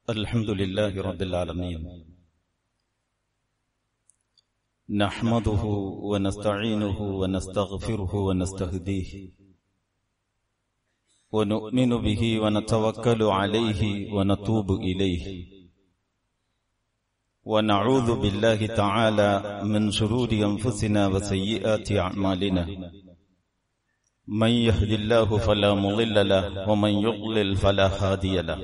الحمد لله رب العالمين نحمده ونستعينه ونستغفره ونستهديه ونؤمن به ونتوكل عليه ونتوب إليه ونعوذ بالله تعالى من شرور أنفسنا وسيئات أعمالنا من يهد الله فلا مضل له ومن يضلل فلا هادي له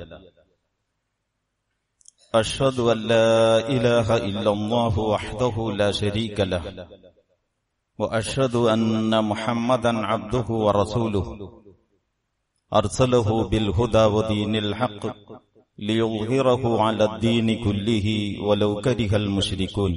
أشهد أن لا إله إلا الله وحده لا شريك له وأشهد أن محمدا عبده ورسوله أرسله بالهدى ودين الحق ليظهره على الدين كله ولو كره المشركون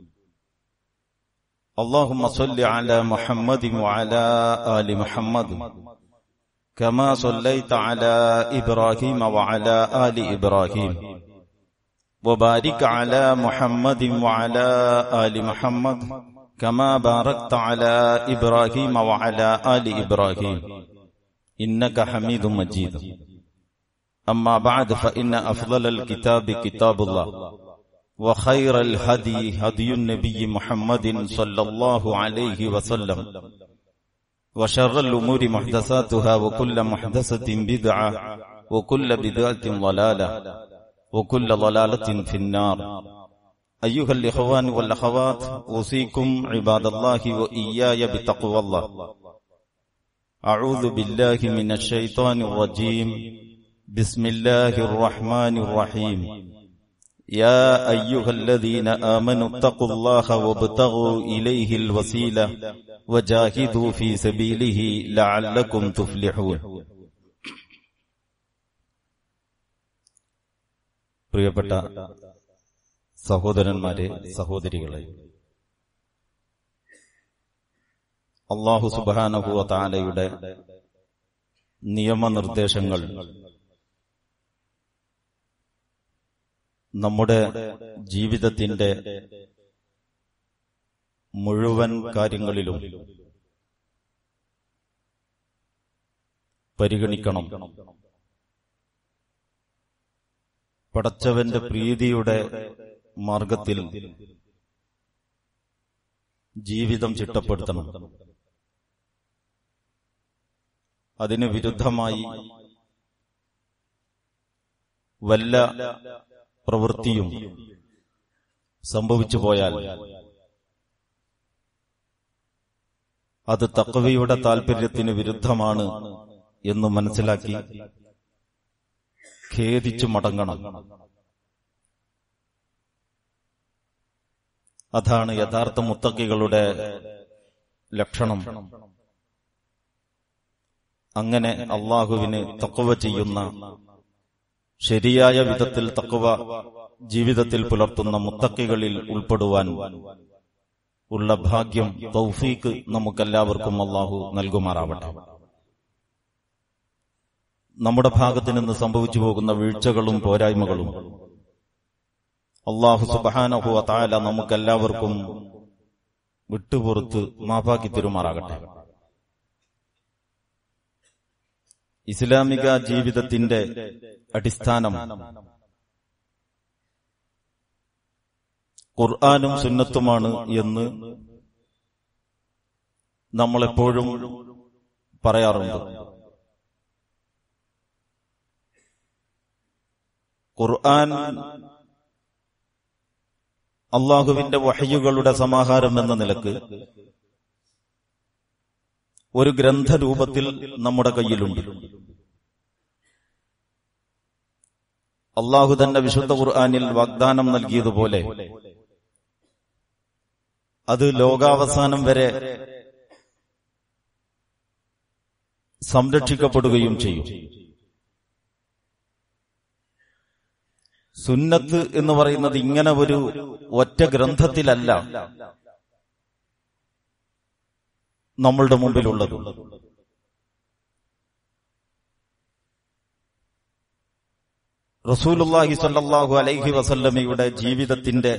اللهم صل على محمد وعلى آل محمد كما صليت على إبراهيم وعلى آل إبراهيم وبارك على محمد وعلى آل محمد كما باركت على إبراهيم وعلى آل إبراهيم إنك حميد مجيد أما بعد فإن أفضل الكتاب كتاب الله وخير الهدي هدي النبي محمد صلى الله عليه وسلم وشر الأمور محدثاتها وكل محدثة بدعة وكل بدعة ضلالة وكل ضلالة في النار أيها الإخوان والأخوات أوصيكم عباد الله وإياي بتقوى الله أعوذ بالله من الشيطان الرجيم بسم الله الرحمن الرحيم يا أيها الذين آمنوا اتقوا الله وابتغوا إليه الوسيلة وجاهدوا في سبيله لعلكم تفلحون പ്രിയപ്പെട്ട സഹോദരന്മാരെ സഹോദരികളെ അള്ളാഹു സുബാനഹുവ താലയുടെ നിയമനിർദ്ദേശങ്ങൾ നമ്മുടെ ജീവിതത്തിന്റെ മുഴുവൻ കാര്യങ്ങളിലും പരിഗണിക്കണം പടച്ചവന്റെ പ്രീതിയുടെ മാർഗത്തിൽ ജീവിതം ചിട്ടപ്പെടുത്തണം അതിന് വിരുദ്ധമായി വല്ല പ്രവൃത്തിയും സംഭവിച്ചു പോയാൽ അത് തക്കവയുടെ താൽപര്യത്തിന് വിരുദ്ധമാണ് എന്ന് മനസ്സിലാക്കി ഖേദിച്ചു മടങ്ങണം അതാണ് യഥാർത്ഥ മുത്തക്കികളുടെ ലക്ഷണം അങ്ങനെ അള്ളാഹുവിന് തക്കവ ചെയ്യുന്ന ശരിയായ വിധത്തിൽ തക്കവ ജീവിതത്തിൽ പുലർത്തുന്ന മുത്തക്കികളിൽ ഉൾപ്പെടുവാൻ ഉള്ള ഭാഗ്യം തൗഫീക്ക് നമുക്കെല്ലാവർക്കും അള്ളാഹു നൽകുമാറാവട്ടെ നമ്മുടെ ഭാഗത്ത് നിന്ന് സംഭവിച്ചു പോകുന്ന വീഴ്ചകളും പോരായ്മകളും അള്ളാഹു സുബാനഹു താല നമുക്കെല്ലാവർക്കും വിട്ടുപുറത്ത് മാപ്പാക്കി പെരുമാറാകട്ടെ ഇസ്ലാമിക ജീവിതത്തിന്റെ അടിസ്ഥാനം ഖുർആാനും സുന്നത്തുമാണ് എന്ന് നമ്മളെപ്പോഴും പറയാറുണ്ട് ഖുർആൻ അള്ളാഹുവിന്റെ വഹയുകളുടെ സമാഹാരം എന്ന നിലക്ക് ഒരു ഗ്രന്ഥരൂപത്തിൽ നമ്മുടെ കയ്യിലുണ്ട് അള്ളാഹു തന്നെ വിശുദ്ധ ഖുർആാനിൽ വാഗ്ദാനം നൽകിയതുപോലെ അത് ലോകാവസാനം വരെ സംരക്ഷിക്കപ്പെടുകയും ചെയ്യും സുന്നത്ത് എന്ന് പറയുന്നത് ഇങ്ങനെ ഒരു ഒറ്റ ഗ്രന്ഥത്തിലല്ല നമ്മളുടെ മുമ്പിലുള്ളത് റസൂലുല്ലാഹി സല്ലാഹു അലൈഹി വസല്ലമയുടെ ജീവിതത്തിന്റെ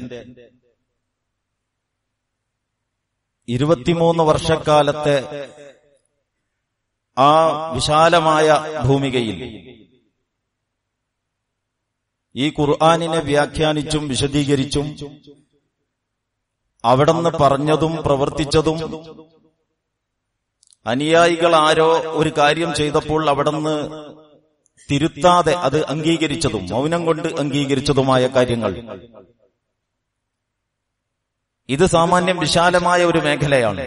ഇരുപത്തിമൂന്ന് വർഷക്കാലത്തെ ആ വിശാലമായ ഭൂമികയിൽ ഈ ഖുർആാനിനെ വ്യാഖ്യാനിച്ചും വിശദീകരിച്ചും അവിടുന്ന് പറഞ്ഞതും പ്രവർത്തിച്ചതും അനുയായികൾ ആരോ ഒരു കാര്യം ചെയ്തപ്പോൾ അവിടുന്ന് തിരുത്താതെ അത് അംഗീകരിച്ചതും മൗനം കൊണ്ട് അംഗീകരിച്ചതുമായ കാര്യങ്ങൾ ഇത് സാമാന്യം വിശാലമായ ഒരു മേഖലയാണ്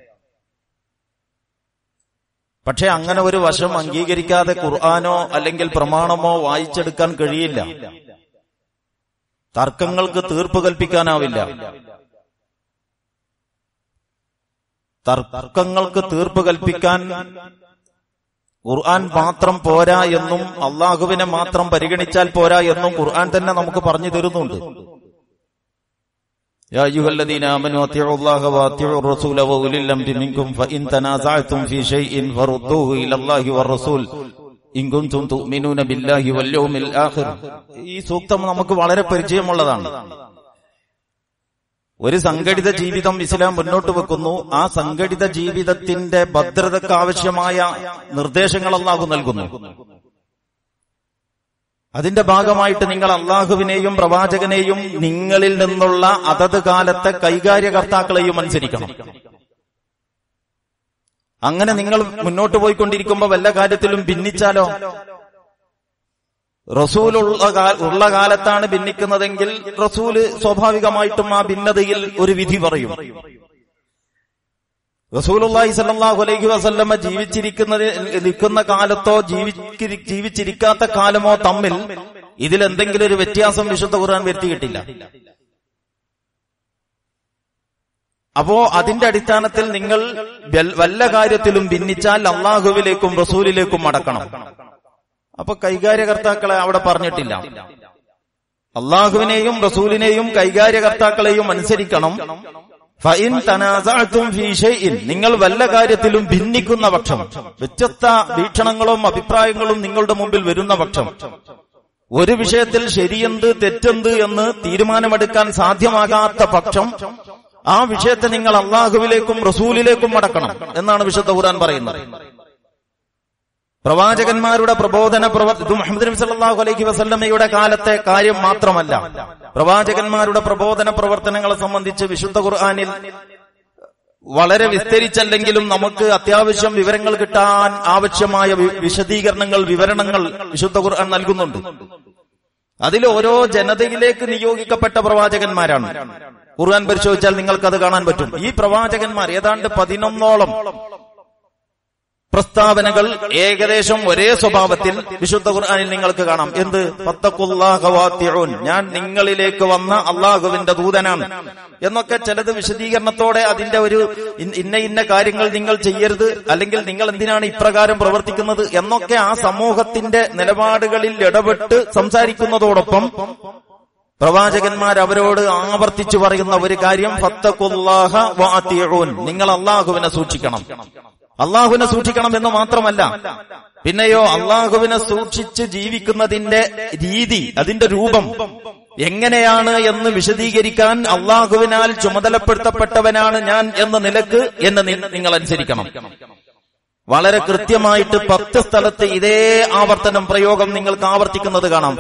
പക്ഷെ അങ്ങനെ ഒരു വശം അംഗീകരിക്കാതെ ഖുർആാനോ അല്ലെങ്കിൽ പ്രമാണമോ വായിച്ചെടുക്കാൻ കഴിയില്ല തർക്കങ്ങൾക്ക് തീർപ്പ് കൽപ്പിക്കാനാവില്ല തർക്കങ്ങൾക്ക് തീർപ്പ് കൽപ്പിക്കാൻ ഖുർആൻ മാത്രം പോരാ എന്നും അള്ളാഹുവിനെ മാത്രം പരിഗണിച്ചാൽ പോരാ എന്നും ഖുർആൻ തന്നെ നമുക്ക് പറഞ്ഞു തരുന്നുണ്ട് يا أيها الذين آمنوا أطيعوا الله وأطيعوا الرسول وأولي الأمر منكم فإن تنازعتم في شيء فردوه إلى الله والرسول إن كنتم تؤمنون بالله واليوم الآخر ഈ സൂക്തം നമുക്ക് വളരെ പരിചയമുള്ളതാണ് ഒരു സംഘടിത ജീവിതം ഇസ്ലാം മുന്നോട്ട് വെക്കുന്നു ആ സംഘടിത ജീവിതത്തിന്റെ ഭദ്രതയ്ക്ക് ആവശ്യമായ നിർദ്ദേശങ്ങൾ അള്ളാഹു നൽകുന്നു അതിന്റെ ഭാഗമായിട്ട് നിങ്ങൾ അള്ളാഹുവിനെയും പ്രവാചകനെയും നിങ്ങളിൽ നിന്നുള്ള അതത് കാലത്തെ കൈകാര്യകർത്താക്കളെയും അനുസരിക്കണം അങ്ങനെ നിങ്ങൾ മുന്നോട്ട് പോയിക്കൊണ്ടിരിക്കുമ്പോൾ വല്ല കാര്യത്തിലും ഭിന്നിച്ചാലോ റസൂൽ ഉള്ള കാലത്താണ് ഭിന്നിക്കുന്നതെങ്കിൽ റസൂല് സ്വാഭാവികമായിട്ടും ആ ഭിന്നതയിൽ ഒരു വിധി പറയും റസൂലുള്ളാഹി സല്ലല്ലാഹു അലൈഹി വസല്ലമ ജീവിച്ചിരിക്കുന്നത് നിൽക്കുന്ന കാലത്തോ ജീവിച്ചിരിക്കാത്ത കാലമോ തമ്മിൽ ഇതിൽ എന്തെങ്കിലും ഒരു വ്യത്യാസം വിശുദ്ധ ഖുർആൻ വരുത്തിയിട്ടില്ല അപ്പോ അതിന്റെ അടിസ്ഥാനത്തിൽ നിങ്ങൾ വല്ല കാര്യത്തിലും ഭിന്നിച്ചാൽ അള്ളാഹുവിലേക്കും റസൂലിലേക്കും മടക്കണം അപ്പൊ കൈകാര്യകർത്താക്കളെ അവിടെ പറഞ്ഞിട്ടില്ല അള്ളാഹുവിനെയും റസൂലിനെയും കൈകാര്യകർത്താക്കളെയും അനുസരിക്കണം ഫൈൻ തനാസാഴ്ത്തും ഫീഷയിൻ നിങ്ങൾ വല്ല കാര്യത്തിലും ഭിന്നിക്കുന്ന പക്ഷം വ്യത്യസ്ത വീക്ഷണങ്ങളും അഭിപ്രായങ്ങളും നിങ്ങളുടെ മുമ്പിൽ വരുന്ന പക്ഷം ഒരു വിഷയത്തിൽ ശരിയെന്ത് തെറ്റെന്ത് എന്ന് തീരുമാനമെടുക്കാൻ സാധ്യമാകാത്ത പക്ഷം ആ വിഷയത്തെ നിങ്ങൾ അള്ളാഹുവിലേക്കും റസൂലിലേക്കും മടക്കണം എന്നാണ് വിശുദ്ധ ഖുർആൻ പറയുന്നത് പ്രവാചകന്മാരുടെ പ്രബോധന പ്രവർത്തി മുഹമ്മദ് നബി സല്ലല്ലാഹു അലൈഹി വസല്ലമയുടെ കാലത്തെ കാര്യം മാത്രമല്ല പ്രവാചകന്മാരുടെ പ്രബോധന പ്രവർത്തനങ്ങളെ സംബന്ധിച്ച് വിശുദ്ധ ഖുർആനിൽ വളരെ വിസ്തരിച്ചല്ലെങ്കിലും നമുക്ക് അത്യാവശ്യം വിവരങ്ങൾ കിട്ടാൻ ആവശ്യമായ വിശദീകരണങ്ങൾ വിവരണങ്ങൾ വിശുദ്ധ ഖുർആൻ നൽകുന്നുണ്ട് അതിൽ ഓരോ ജനതയിലേക്ക് നിയോഗിക്കപ്പെട്ട പ്രവാചകന്മാരാണ് ഖുർആൻ പരിശോധിച്ചാൽ നിങ്ങൾക്കത് കാണാൻ പറ്റും ഈ പ്രവാചകന്മാർ ഏതാണ്ട് പതിനൊന്നോളം പ്രസ്താവനകൾ ഏകദേശം ഒരേ സ്വഭാവത്തിൽ വിശുദ്ധ ഖുർആനിൽ നിങ്ങൾക്ക് കാണാം എന്ത് ഫത്തഖുല്ലാഹവാത്തിഊൻ ഞാൻ നിങ്ങളിലേക്ക് വന്ന അള്ളാഹുവിന്റെ ദൂതനാണ് എന്നൊക്കെ ചിലത് വിശദീകരണത്തോടെ അതിന്റെ ഒരു ഇന്ന ഇന്ന കാര്യങ്ങൾ നിങ്ങൾ ചെയ്യരുത് അല്ലെങ്കിൽ നിങ്ങൾ എന്തിനാണ് ഇപ്രകാരം പ്രവർത്തിക്കുന്നത് എന്നൊക്കെ ആ സമൂഹത്തിന്റെ നിലപാടുകളിൽ ഇടപെട്ട് സംസാരിക്കുന്നതോടൊപ്പം പ്രവാചകന്മാർ അവരോട് ആവർത്തിച്ചു പറയുന്ന ഒരു കാര്യം ഫത്തഖുല്ലാഹ വാത്തിഊൻ നിങ്ങൾ അള്ളാഹുവിനെ സൂക്ഷിക്കണം അള്ളാഹുവിനെ സൂക്ഷിക്കണം എന്ന് മാത്രമല്ല പിന്നെയോ അള്ളാഹുവിനെ സൂക്ഷിച്ച് ജീവിക്കുന്നതിന്റെ രീതി അതിന്റെ രൂപം എങ്ങനെയാണ് എന്ന് വിശദീകരിക്കാൻ അള്ളാഹുവിനാൽ ചുമതലപ്പെടുത്തപ്പെട്ടവനാണ് ഞാൻ എന്ന നിലക്ക് എന്ന് നിങ്ങൾ അനുസരിക്കണം വളരെ കൃത്യമായിട്ട് പത്ത് സ്ഥലത്ത് ഇതേ ആവർത്തനം പ്രയോഗം നിങ്ങൾക്ക് ആവർത്തിക്കുന്നത് കാണാം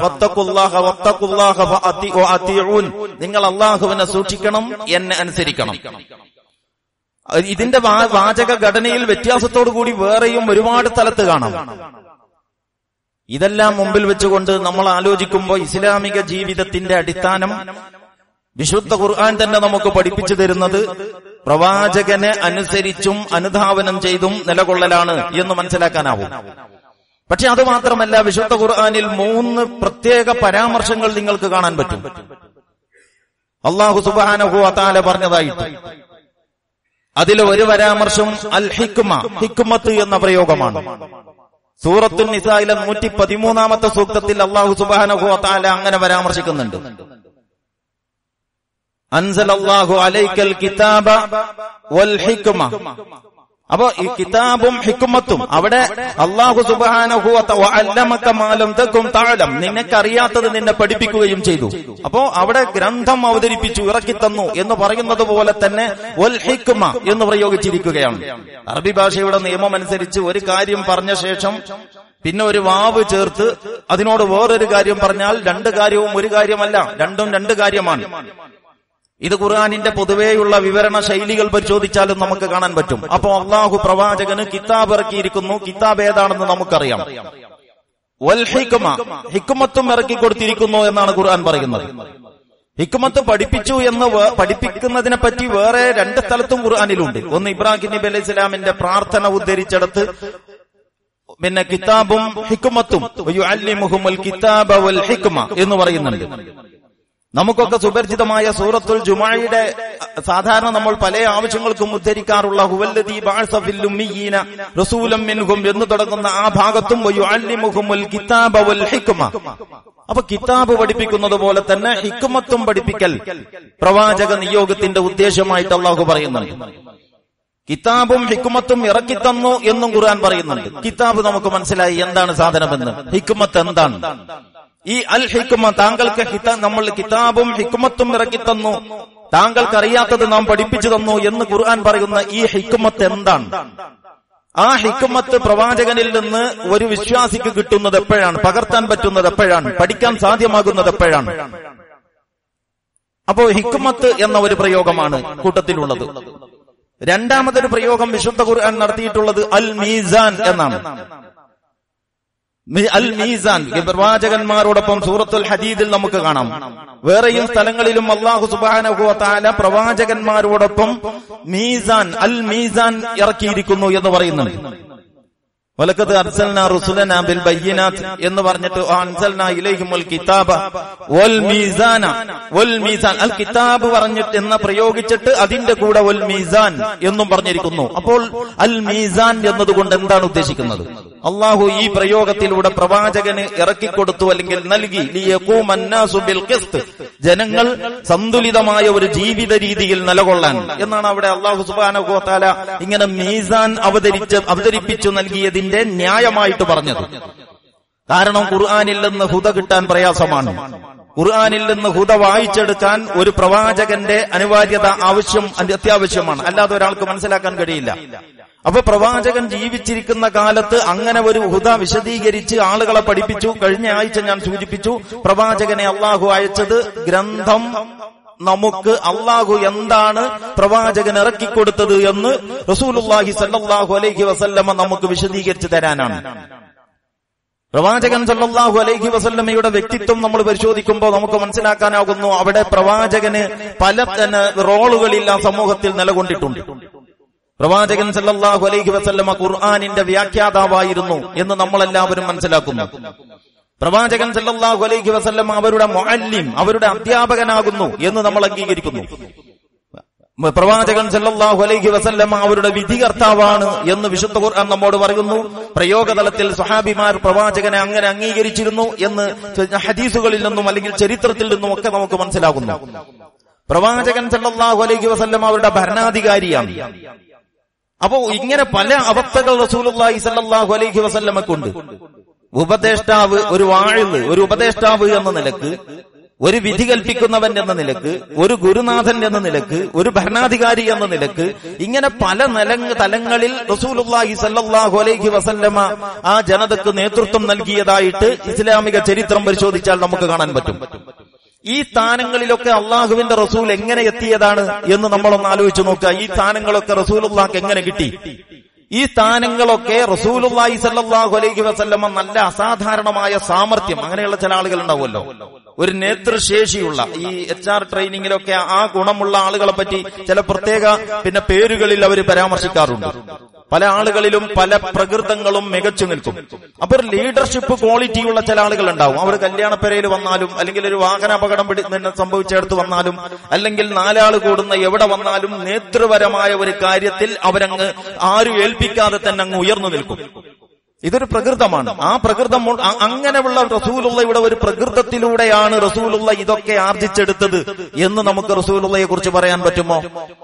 നിങ്ങൾ അള്ളാഹുവിനെ സൂക്ഷിക്കണം എന്നെ അനുസരിക്കണം ഇതിന്റെ വാചക ഘടനയിൽ വ്യത്യാസത്തോടു കൂടി വേറെയും ഒരുപാട് സ്ഥലത്ത് കാണാം ഇതെല്ലാം മുമ്പിൽ വെച്ചുകൊണ്ട് നമ്മൾ ആലോചിക്കുമ്പോൾ ഇസ്ലാമിക ജീവിതത്തിന്റെ അടിസ്ഥാനം വിശുദ്ധ ഖുർആൻ തന്നെ നമുക്ക് പഠിപ്പിച്ചു തരുന്നത് പ്രവാചകനെ അനുസരിച്ചും അനുധാവനം ചെയ്തും നിലകൊള്ളലാണ് എന്ന് മനസ്സിലാക്കാനാവും പക്ഷെ അത് മാത്രമല്ല വിശുദ്ധ ഖുർആനിൽ മൂന്ന് പ്രത്യേക പരാമർശങ്ങൾ നിങ്ങൾക്ക് കാണാൻ പറ്റും അള്ളാഹു സുബാനഹു അതാല പറഞ്ഞതായിട്ട് അതിൽ ഒരു പരാമർശം അൽ ഹിക്മ ഹിക്മത്ത് എന്ന പ്രയോഗമാണ് സൂറത്തുൽ നിസായിലെ നൂറ്റി പതിമൂന്നാമത്തെ സൂക്തത്തിൽ അള്ളാഹു സുബാനഹു താല അങ്ങനെ പരാമർശിക്കുന്നുണ്ട് അൻസൽ അള്ളാഹു അലൈക്കൽ കിതാബ വൽ ഹിക്മ അപ്പൊ ഈ കിതാബും ഹിക്കുമത്തും അവിടെ അള്ളാഹു സുബാനഹുലം തെക്കും താഴം നിനക്കറിയാത്തത് നിന്നെ പഠിപ്പിക്കുകയും ചെയ്തു അപ്പോ അവിടെ ഗ്രന്ഥം അവതരിപ്പിച്ചു ഇറക്കി തന്നു എന്ന് പറയുന്നത് പോലെ തന്നെ ഒൽ ഹിക്കുമ എന്ന് പ്രയോഗിച്ചിരിക്കുകയാണ് അറബി ഭാഷയുടെ നിയമം അനുസരിച്ച് ഒരു കാര്യം പറഞ്ഞ ശേഷം പിന്നെ ഒരു വാവ് ചേർത്ത് അതിനോട് വേറൊരു കാര്യം പറഞ്ഞാൽ രണ്ട് കാര്യവും ഒരു കാര്യമല്ല രണ്ടും രണ്ട് കാര്യമാണ് ഇത് ഖുർആാനിന്റെ പൊതുവെയുള്ള വിവരണ ശൈലികൾ പരിശോധിച്ചാലും നമുക്ക് കാണാൻ പറ്റും അപ്പോ അള്ളാഹു പ്രവാചകന് കിതാബ് ഇറക്കിയിരിക്കുന്നു കിതാബ് ഏതാണെന്ന് നമുക്കറിയാം വൽ ഹിക്മ ഹിക്കുമത്തും ഇറക്കി കൊടുത്തിരിക്കുന്നു എന്നാണ് ഖുർആൻ പറയുന്നത് ഹിക്കുമത്ത് പഠിപ്പിച്ചു എന്ന് വേ- പഠിപ്പിക്കുന്നതിനെ പറ്റി വേറെ രണ്ട് സ്ഥലത്തും ഖുർആാനിലുണ്ട് ഒന്ന് ഇബ്രാഹിം നബി അലൈഹി ഇസ്ലാമിന്റെ പ്രാർത്ഥന ഉദ്ധരിച്ചെടുത്ത് പിന്നെ കിതാബും ഹിക്കുമത്തും വയുഅല്ലിമുഹുമുൽ കിതാബ വൽ ഹിക്മ എന്ന് പറയുന്നുണ്ട് നമുക്കൊക്കെ സുപരിചിതമായ സൂറത്തുൽ ജുമായുടെ സാധാരണ നമ്മൾ പല ആവശ്യങ്ങൾക്കും ഉദ്ധരിക്കാറുള്ള ഹുവല്ലദീ ബഅസ ഫിൽ ഉമ്മീന റസൂലൻ മിൻഹും എന്ന് തുടങ്ങുന്ന ആ ഭാഗത്തും വയുഅല്ലിമുഹുമുൽ കിതാബ വൽ ഹിക്മ അപ്പൊ കിതാബ് പഠിപ്പിക്കുന്നത് പോലെ തന്നെ ഹിക്മത്തും പഠിപ്പിക്കൽ പ്രവാചക നിയോഗത്തിന്റെ ഉദ്ദേശമായിട്ട് അള്ളാഹു പറയുന്നുണ്ട് കിതാബും ഹിക്കുമത്തും ഇറക്കിത്തന്നു എന്നും ഖുർആൻ പറയുന്നുണ്ട് കിതാബ് നമുക്ക് മനസ്സിലായി എന്താണ് സാധനമെന്ന് ഹിക്കുമത്ത് എന്താണ് ഈ അൽ ഹിക്കുമ താങ്കൾക്ക് ഹിത- നമ്മൾ കിതാബും ഹിക്കുമത്തും ഇറക്കിത്തന്നു താങ്കൾക്ക് അറിയാത്തത് നാം പഠിപ്പിച്ചു തന്നു എന്ന് ഖുർആൻ പറയുന്ന ഈ ഹിക്കുമത്ത് എന്താണ് ആ ഹിക്കുമത്ത് പ്രവാചകനിൽ നിന്ന് ഒരു വിശ്വാസിക്ക് കിട്ടുന്നത് എപ്പോഴാണ് പകർത്താൻ പറ്റുന്നത് എപ്പോഴാണ് പഠിക്കാൻ സാധ്യമാകുന്നത് എപ്പോഴാണ് അപ്പോ ഹിക്കുമത്ത് എന്ന ഒരു പ്രയോഗമാണ് കൂട്ടത്തിലുള്ളത് രണ്ടാമതൊരു പ്രയോഗം വിശുദ്ധ ഖുർആൻ നടത്തിയിട്ടുള്ളത് അൽ മീസാൻ എന്നാണ് മി- അൽ മീസാൻ ഈ പ്രവാചകന്മാരോടൊപ്പം സൂറത്തുൽ ഹദീദിൽ നമുക്ക് കാണാം വേറെയും സ്ഥലങ്ങളിലും അള്ളാഹു സുബാനുഭവത്താല പ്രവാചകന്മാരോടൊപ്പം മീസാൻ അൽ മീസാൻ ഇറക്കിയിരിക്കുന്നു എന്ന് പറയുന്നുണ്ട് വലക്കത് അർസൽന റുസുലന ബിൽ ബയ്യിനാത്ത് എന്ന് പറഞ്ഞിട്ട് അൻസൽന ഇലൈഹിമുൽ കിതാബ വൽ മീസാന വൽ മീസാൻ അൽ കിതാബ് പറഞ്ഞിട്ട് എന്ന് പ്രയോഗിച്ചിട്ട് അതിന്റെ കൂടെ വൽ മീസാൻ എന്നും പറഞ്ഞിരിക്കുന്നു അപ്പോൾ അൽ മീസാൻ എന്നതുകൊണ്ട് എന്താണ് ഉദ്ദേശിക്കുന്നത് അള്ളാഹു ഈ പ്രയോഗത്തിലൂടെ പ്രവാചകന് ഇറക്കിക്കൊടുത്തു അല്ലെങ്കിൽ നൽകി ലിയഖൂമന്നാസു ബിൽ ഖിസ്ത് ജനങ്ങൾ സന്തുലിതമായ ഒരു ജീവിത രീതിയിൽ നിലകൊള്ളാൻ എന്നാണ് അവിടെ അള്ളാഹു സുബാനുഭവത്താല ഇങ്ങനെ മീസാൻ അവതരിച്ച് അവതരിപ്പിച്ചു നൽകിയതിന്റെ ന്യായമായിട്ട് പറഞ്ഞത് കാരണം ഖുർആാനിൽ നിന്ന് ഹുദ കിട്ടാൻ പ്രയാസമാണ് ഖുർആാനിൽ നിന്ന് ഹുദ വായിച്ചെടുക്കാൻ ഒരു പ്രവാചകന്റെ അനിവാര്യത ആവശ്യം അത്യാവശ്യമാണ് അല്ലാതെ ഒരാൾക്ക് മനസ്സിലാക്കാൻ കഴിയില്ല അപ്പൊ പ്രവാചകൻ ജീവിച്ചിരിക്കുന്ന കാലത്ത് അങ്ങനെ ഒരു ഹുദ വിശദീകരിച്ച് ആളുകളെ പഠിപ്പിച്ചു കഴിഞ്ഞ ആഴ്ച ഞാൻ സൂചിപ്പിച്ചു പ്രവാചകനെ അള്ളാഹു അയച്ചത് ഗ്രന്ഥം നമുക്ക് അള്ളാഹു എന്താണ് പ്രവാചകൻ ഇറക്കിക്കൊടുത്തത് എന്ന് റസൂലുള്ളാഹി സല്ലല്ലാഹു അലൈഹി വസല്ലമ നമുക്ക് വിശദീകരിച്ചു തരാനാണ് പ്രവാചകൻ സല്ലല്ലാഹു അലൈഹി വസല്ലമയുടെ വ്യക്തിത്വം നമ്മൾ പരിശോധിക്കുമ്പോൾ നമുക്ക് മനസ്സിലാക്കാനാകുന്നു അവിടെ പ്രവാചകന് പല തന്നെ റോളുകളിൽ ആ സമൂഹത്തിൽ നിലകൊണ്ടിട്ടുണ്ട് പ്രവാചകൻ സല്ലല്ലാഹു അലൈഹി വസല്ലമ ഖുർആാനിന്റെ വ്യാഖ്യാതാവായിരുന്നു എന്ന് നമ്മളെല്ലാവരും മനസ്സിലാക്കുന്നു പ്രവാചകൻ സല്ലല്ലാഹു അലൈഹി വസല്ലമ അവരുടെ മുഅല്ലിം അവരുടെ അധ്യാപകനാകുന്നു എന്ന് നമ്മൾ അംഗീകരിക്കുന്നു പ്രവാചകൻ സല്ലല്ലാഹു അലൈഹി വസല്ലമ അവരുടെ വിധികർത്താവാണ് എന്ന് വിശുദ്ധ ഖുർആൻ നമ്മോട് പറയുന്നു പ്രയോഗതലത്തിൽ സ്വഹാബിമാർ പ്രവാചകനെ അങ്ങനെ അംഗീകരിച്ചിരുന്നു എന്ന് ഹദീസുകളിൽ നിന്നും അല്ലെങ്കിൽ ചരിത്രത്തിൽ നിന്നും ഒക്കെ നമുക്ക് മനസ്സിലാകുന്നു പ്രവാചകൻ സല്ലല്ലാഹു അലൈഹി വസല്ലമ അവരുടെ ഭരണാധികാരിയാണ് അപ്പോ ഇങ്ങനെ പല അവസ്ഥകൾ റസൂലുള്ളാഹി സല്ലല്ലാഹു അലൈഹി വസല്ലമക്കുണ്ട് ഉപദേഷ്ടാവ് ഒരു വാഴില് ഒരു ഉപദേഷ്ടാവ് എന്ന നിലക്ക് ഒരു വിധി കൽപ്പിക്കുന്നവൻ എന്ന നിലക്ക് ഒരു ഗുരുനാഥൻ എന്ന നിലക്ക് ഒരു ഭരണാധികാരി എന്ന നിലക്ക് ഇങ്ങനെ പല നിലങ്ങ് തലങ്ങളിൽ റസൂലുള്ളാഹി സല്ലല്ലാഹു അലൈഹി വസല്ലമ ആ ജനതക്ക് നേതൃത്വം നൽകിയതായിട്ട് ഇസ്ലാമിക ചരിത്രം പരിശോധിച്ചാൽ നമുക്ക് കാണാൻ പറ്റും ഈ സ്ഥാനങ്ങളിലൊക്കെ അള്ളാഹുവിന്റെ റസൂൽ എങ്ങനെ എത്തിയതാണ് എന്ന് നമ്മളൊന്ന് ആലോചിച്ച് നോക്കുക ഈ സ്ഥാനങ്ങളൊക്കെ റസൂലുള്ളാഹ്ക്ക് എങ്ങനെ കിട്ടി ഈ സ്ഥാനങ്ങളൊക്കെ റസൂലുള്ളാഹി സല്ലല്ലാഹു അലൈഹി വസല്ലമ നല്ല അസാധാരണമായ സാമർഥ്യം അങ്ങനെയുള്ള ചില ആളുകൾ ഉണ്ടാവുമല്ലോ ഒരു നേതൃശേഷിയുള്ള ഈ എച്ച് ആർ ട്രെയിനിങ്ങിലൊക്കെ ആ ഗുണമുള്ള ആളുകളെ പറ്റി ചില പ്രത്യേക പിന്നെ പേരുകളിൽ അവർ പരാമർശിക്കാറുണ്ട് പല ആളുകളിലും പല പ്രകൃതങ്ങളും മികച്ചു നിൽക്കും അപ്പൊ ഒരു ലീഡർഷിപ്പ് ക്വാളിറ്റിയുള്ള ചില ആളുകൾ ഉണ്ടാവും അവർ കല്യാണപ്പെരയിൽ വന്നാലും അല്ലെങ്കിൽ ഒരു വാഹന അപകടം പിടി നിന്ന് സംഭവിച്ചെടുത്ത് വന്നാലും അല്ലെങ്കിൽ നാലാള് കൂടുന്ന എവിടെ വന്നാലും നേതൃപരമായ ഒരു കാര്യത്തിൽ അവരങ്ങ് ആരും ഏൽപ്പിക്കാതെ തന്നെ അങ്ങ് ഉയർന്നു നിൽക്കും ഇതൊരു പ്രകൃതമാണ് ആ പ്രകൃതം മു- അ- അങ്ങനെയുള്ള റസൂലുള്ളയുടെ ഒരു പ്രകൃതത്തിലൂടെയാണ് റസൂലുള്ള ഇതൊക്കെ ആർജിച്ചെടുത്തത് എന്ന് നമുക്ക് റസൂലുള്ളയെ കുറിച്ച് പറയാൻ പറ്റുമോ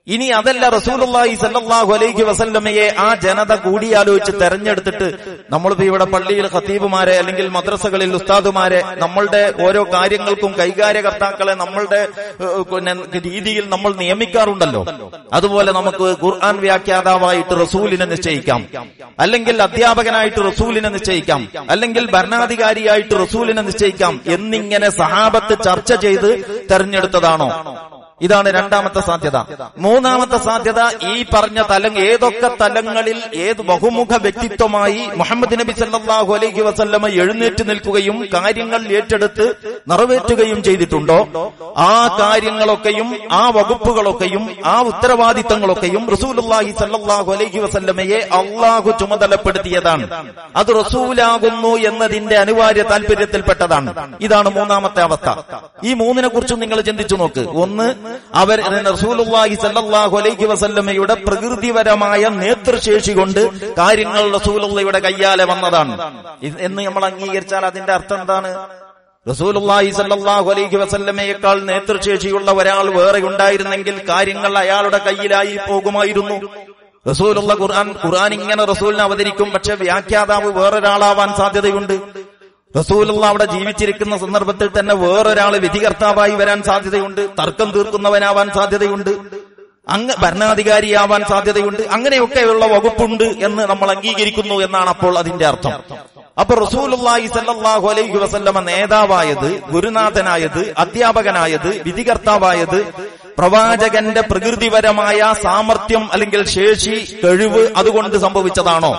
ഇനി അതല്ല റസൂലുള്ളാഹി സല്ലല്ലാഹു അലൈഹി വസല്ലമയെ ആ ജനത കൂടിയാലോചിച്ച് തെരഞ്ഞെടുത്തിട്ട് നമ്മളിപ്പോ ഇവിടെ പള്ളിയിൽ ഖത്തീബുമാരെ അല്ലെങ്കിൽ മദ്രസകളിൽ ഉസ്താദുമാരെ നമ്മളുടെ ഓരോ കാര്യങ്ങൾക്കും കൈകാര്യകർത്താക്കളെ നമ്മളുടെ ഏഹ്, പിന്നെ രീതിയിൽ നമ്മൾ നിയമിക്കാറുണ്ടല്ലോ അതുപോലെ നമുക്ക് ഖുർആൻ വ്യാഖ്യാതാവായിട്ട് റസൂലിനെ നിശ്ചയിക്കാം അല്ലെങ്കിൽ അധ്യാപകനായിട്ട് റസൂലിനെ നിശ്ചയിക്കാം അല്ലെങ്കിൽ ഭരണാധികാരിയായിട്ട് റസൂലിനെ നിശ്ചയിക്കാം എന്നിങ്ങനെ സഹാബത്ത് ചർച്ച ചെയ്ത് തെരഞ്ഞെടുത്തതാണോ ഇതാണ് രണ്ടാമത്തെ സാധ്യത മൂന്നാമത്തെ സാധ്യത ഈ പറഞ്ഞ തലം ഏതൊക്കെ തലങ്ങളിൽ ഏത് ബഹുമുഖ വ്യക്തിത്വമായി മുഹമ്മദ് നബി സല്ലല്ലാഹു അലൈഹി വസല്ലമ എഴുന്നേറ്റ് നിൽക്കുകയും കാര്യങ്ങൾ ഏറ്റെടുത്ത് നിറവേറ്റുകയും ചെയ്തിട്ടുണ്ടോ ആ കാര്യങ്ങളൊക്കെയും ആ വകുപ്പുകളൊക്കെയും ആ ഉത്തരവാദിത്തങ്ങളൊക്കെയും റസൂലുള്ളാഹി സല്ലല്ലാഹു അലൈഹി വസല്ലമയെ അള്ളാഹു ചുമതലപ്പെടുത്തിയതാണ് അത് റസൂലാകുന്നു എന്നതിന്റെ അനിവാര്യ താല്പര്യത്തിൽപ്പെട്ടതാണ് ഇതാണ് മൂന്നാമത്തെ അവസ്ഥ ഈ മൂന്നിനെ കുറിച്ചും നിങ്ങൾ ചിന്തിച്ചു നോക്ക് ഒന്ന് അവർ റസൂലുള്ളാഹി സല്ലല്ലാഹു അലൈഹി വസല്ലമയുടെ പ്രകൃതിപരമായ നേതൃശേഷി കൊണ്ട് കാര്യങ്ങൾ റസൂലുള്ളയുടെ കയ്യാലെ വന്നതാണ് ഇത് എന്ന് നമ്മൾ അംഗീകരിച്ചാൽ അതിന്റെ അർത്ഥം എന്താണ് റസൂലുള്ളാഹി സല്ലല്ലാഹു അലൈഹി വസല്ലമയേക്കാൾ നേതൃശേഷിയുള്ള ഒരാൾ വേറെ ഉണ്ടായിരുന്നെങ്കിൽ കാര്യങ്ങൾ അയാളുടെ കയ്യിലായി പോകുമായിരുന്നു റസൂലുള്ള ഖുർആൻ ഖുർആൻ ഇങ്ങനെ റസൂലിനെ അവതരിക്കും പക്ഷെ വ്യാഖ്യാതാവ് വേറൊരാളാവാൻ സാധ്യതയുണ്ട് റസൂലുള്ള അവിടെ ജീവിച്ചിരിക്കുന്ന സന്ദർഭത്തിൽ തന്നെ വേറൊരാള് വിധികർത്താവായി വരാൻ സാധ്യതയുണ്ട് തർക്കം തീർക്കുന്നവനാവാൻ സാധ്യതയുണ്ട് അങ്ങ് ഭരണാധികാരിയാവാൻ സാധ്യതയുണ്ട് അങ്ങനെയൊക്കെയുള്ള വകുപ്പുണ്ട് എന്ന് നമ്മൾ അംഗീകരിക്കുന്നു എന്നാണ് അപ്പോൾ അതിന്റെ അർത്ഥം അപ്പൊ റസൂലുള്ളാഹി സല്ലല്ലാഹു അലൈഹി വസല്ലമ നേതാവായത് ഗുരുനാഥനായത് അധ്യാപകനായത് വിധികർത്താവായത് പ്രവാചകന്റെ പ്രകൃതിപരമായ സാമർത്ഥ്യം അല്ലെങ്കിൽ ശേഷി കഴിവ് അതുകൊണ്ട് സംഭവിച്ചതാണോ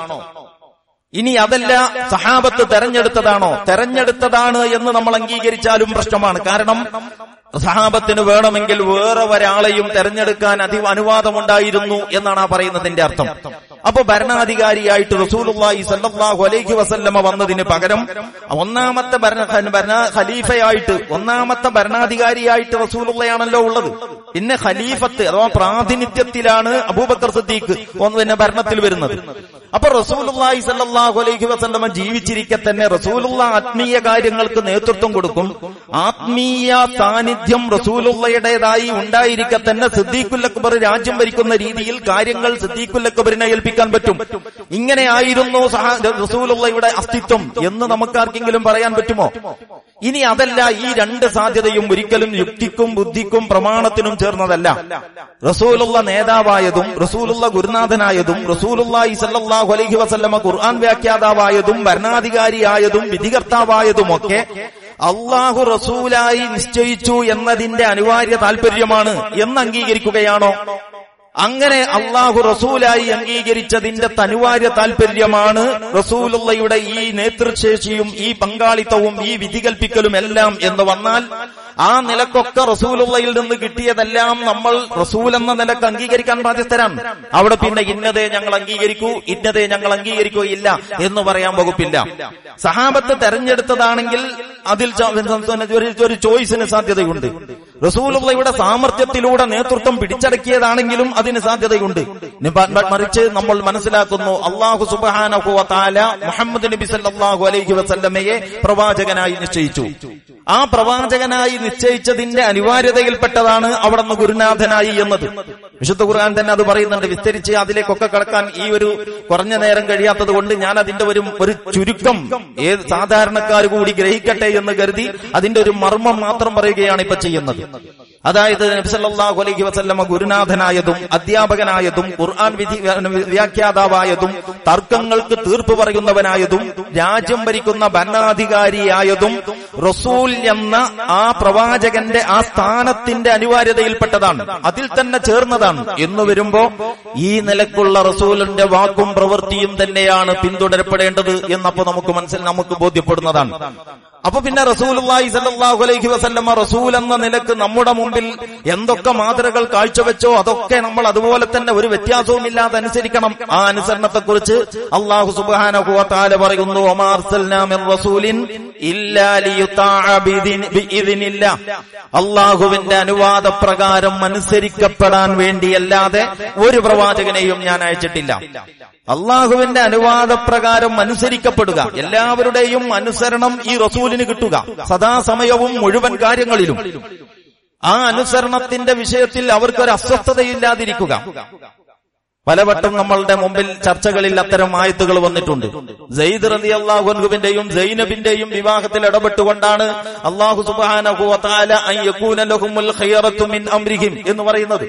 ഇനി അതല്ല സഹാബത്ത് തെരഞ്ഞെടുത്തതാണോ തെരഞ്ഞെടുത്തതാണ് എന്ന് നമ്മൾ അംഗീകരിച്ചാലും പ്രശ്നമാണ് കാരണം സഹാബത്തിന് വേണമെങ്കിൽ വേറെ ഒരാളെയും തെരഞ്ഞെടുക്കാൻ അതി അനുവാദമുണ്ടായിരുന്നു എന്നാണ് ആ പറയുന്നതിന്റെ അർത്ഥം അപ്പൊ ഭരണാധികാരിയായിട്ട് റസൂലുള്ളാഹി സല്ലല്ലാഹു അലൈഹി വസല്ലമ വന്നതിന് പകരം ഒന്നാമത്തെ ഭരണ ഭരണ ഖലീഫയായിട്ട് ഒന്നാമത്തെ ഭരണാധികാരിയായിട്ട് റസൂലുള്ളയാണല്ലോ ഉള്ളത് പിന്നെ ഖലീഫത്ത് അഥവാ പ്രാതിനിധ്യത്തിലാണ് അബൂബക്കർ സിദ്ദീഖ് ഒന്ന് പിന്നെ ഭരണത്തിൽ വരുന്നത് അപ്പൊ റസൂലുള്ളാഹി സല്ലല്ലാഹു അലൈഹി വസല്ലമ ജീവിച്ചിരിക്കെ തന്നെ റസൂലുള്ള ആത്മീയ കാര്യങ്ങൾക്ക് നേതൃത്വം കൊടുക്കും ആത്മീയ സാന്നിധ്യം റസൂലുള്ളയുടേതായി ഉണ്ടായിരിക്കെ തന്നെ സിദ്ദീഖുൽ അക്ബർ രാജ്യം ഭരിക്കുന്ന രീതിയിൽ കാര്യങ്ങൾ സിദ്ദീഖുൽ അക്ബറിനെ ഏൽപ്പിക്കാൻ പറ്റും ഇങ്ങനെ ആയിരുന്നു സഹ റസൂലുള്ളയുടെ അസ്തിത്വം എന്ന് നമുക്കാർക്കെങ്കിലും പറയാൻ പറ്റുമോ ഇനി അതല്ല ഈ രണ്ട് സാധ്യതയും ഒരിക്കലും യുക്തിക്കും ബുദ്ധിക്കും പ്രമാണത്തിനും ചേർന്നതല്ല റസൂലുള്ള നേതാവായതും റസൂലുള്ള ഗുരുനാഥനായതും റസൂലുള്ള സല്ലല്ലാഹു അലൈഹി വസല്ലമ ഖുർആൻ വ്യാഖ്യാതാവായതും ഭരണാധികാരിയായതും വിധികർത്താവായതുമൊക്കെ അള്ളാഹു റസൂലായി നിശ്ചയിച്ചു എന്നതിന്റെ അനിവാര്യ താല്പര്യമാണ് എന്ന് അംഗീകരിക്കുകയാണോ അങ്ങനെ അള്ളാഹു റസൂലായി അംഗീകരിച്ചതിന്റെ തനുവാര്യ താല്പര്യമാണ് റസൂലുള്ളയുടെ ഈ നേതൃശേഷിയും ഈ പങ്കാളിത്തവും ഈ വിധികൽപ്പിക്കലും എല്ലാം എന്ന് വന്നാൽ ആ നിലക്കൊക്കെ റസൂലുള്ളയിൽ നിന്ന് കിട്ടിയതെല്ലാം നമ്മൾ റസൂൽ എന്ന നിലക്ക് അംഗീകരിക്കാൻ ബാധ്യസ്ഥരാണ് അവിടെ പിന്നെ ഇന്നതേ ഞങ്ങൾ അംഗീകരിക്കൂ ഇന്നതേ ഞങ്ങൾ അംഗീകരിക്കുകയില്ല എന്ന് പറയാൻ വകുപ്പില്ല സഹാബത്ത് തെരഞ്ഞെടുത്തതാണെങ്കിൽ അതിൽ ച- ഒരു- ഒരു ചോയ്സിന് സാധ്യതയുണ്ട് റസൂലുള്ളയുടെ സാമർത്ഥ്യത്തിലൂടെ നേതൃത്വം പിടിച്ചടക്കിയതാണെങ്കിലും അതിന് സാധ്യതയുണ്ട് നി- ബ- ബ- മറിച്ച് നമ്മൾ മനസ്സിലാക്കുന്നു അള്ളാഹു സുബാനഹു താല മുഹമ്മദ് നബി സല്ലല്ലാഹു അലൈഹി വസല്ലമയെ പ്രവാചകനായി നിശ്ചയിച്ചു ആ പ്രവാചകനായി നിശ്ചയിച്ചതിന്റെ അനിവാര്യതയിൽപ്പെട്ടതാണ് അവിടുന്ന് ഗുരുനാഥനായി എന്നത് വിശുദ്ധ ഖുർആൻ തന്നെ അത് പറയുന്നുണ്ട് വിസ്തരിച്ച് അതിലേക്കൊക്കെ കടക്കാൻ ഈ ഒരു കുറഞ്ഞ നേരം കഴിയാത്തത് കൊണ്ട് ഞാൻ അതിന്റെ ഒരു ഒരു ചുരുക്കം ഏത് സാധാരണക്കാർ കൂടി ഗ്രഹിക്കട്ടെ എന്ന് കരുതി അതിന്റെ ഒരു മർമ്മം മാത്രം പറയുകയാണ് ഇപ്പൊ ചെയ്യുന്നത് അതായത് നബിസല്ലാഹു അലൈഹി വസല്ലമ ഗുരുനാഥനായതും അധ്യാപകനായതും ഖുർആൻ വിധി വ്യാഖ്യാതാവായതും തർക്കങ്ങൾക്ക് തീർപ്പ് പറയുന്നവനായതും രാജ്യം ഭരിക്കുന്ന ഭരണാധികാരിയായതും റസൂൽ എന്ന ആ പ്രവാചകന്റെ ആ സ്ഥാനത്തിന്റെ അനിവാര്യതയിൽപ്പെട്ടതാണ് അതിൽ തന്നെ ചേർന്നതാണ് എന്ന് വരുമ്പോ ഈ നിലക്കുള്ള റസൂലിന്റെ വാക്കും പ്രവൃത്തിയും തന്നെയാണ് പിന്തുടരപ്പെടേണ്ടത് എന്നപ്പോ നമുക്ക് മനസ്സിൽ നമുക്ക് ബോധ്യപ്പെടുന്നതാണ് അപ്പൊ പിന്നെ റസൂലുള്ളാഹി സല്ലല്ലാഹു അലൈഹി വസല്ലമ റസൂൽ എന്ന നിലക്ക് നമ്മുടെ മുമ്പിൽ എന്തൊക്കെ മാതൃകൾ കാഴ്ചവെച്ചോ അതൊക്കെ നമ്മൾ അതുപോലെ തന്നെ ഒരു വ്യത്യാസവും ഇല്ലാതെ അനുസരിക്കണം ആ അനുസരണത്തെ കുറിച്ച് അള്ളാഹു സുബ്ഹാനഹു വ തആല പറയുന്നു വമാ അർസൽനാ മിർ റസൂലിൻ ഇല്ലാ ലിയുതാഅ ബിഇذن- ബിഇذനില്ലാ അള്ളാഹുവിന്റെ അനുവാദപ്രകാരം അനുസരിക്കപ്പെടാൻ വേണ്ടിയല്ലാതെ ഒരു പ്രവാചകനെയും ഞാൻ അയച്ചിട്ടില്ല അള്ളാഹുവിന്റെ അനുവാദപ്രകാരം അനുസരിക്കപ്പെടുക എല്ലാവരുടെയും അനുസരണം ഈ റസൂലിന് കിട്ടുക സദാസമയവും മുഴുവൻ കാര്യങ്ങളിലും ആ അനുസരണത്തിന്റെ വിഷയത്തിൽ അവർക്കൊരു അസ്വസ്ഥതയില്ലാതിരിക്കുക പലവട്ടം നമ്മളുടെ മുമ്പിൽ ചർച്ചകളിൽ അത്തരം ആയത്തുകൾ വന്നിട്ടുണ്ട് സെയ്ദ് റതി അള്ളാഹുവിന്റെയും സൈനബിന്റെയും വിവാഹത്തിൽ ഇടപെട്ടുകൊണ്ടാണ് അള്ളാഹു സുബാനഹുമിൻ എന്ന് പറയുന്നത്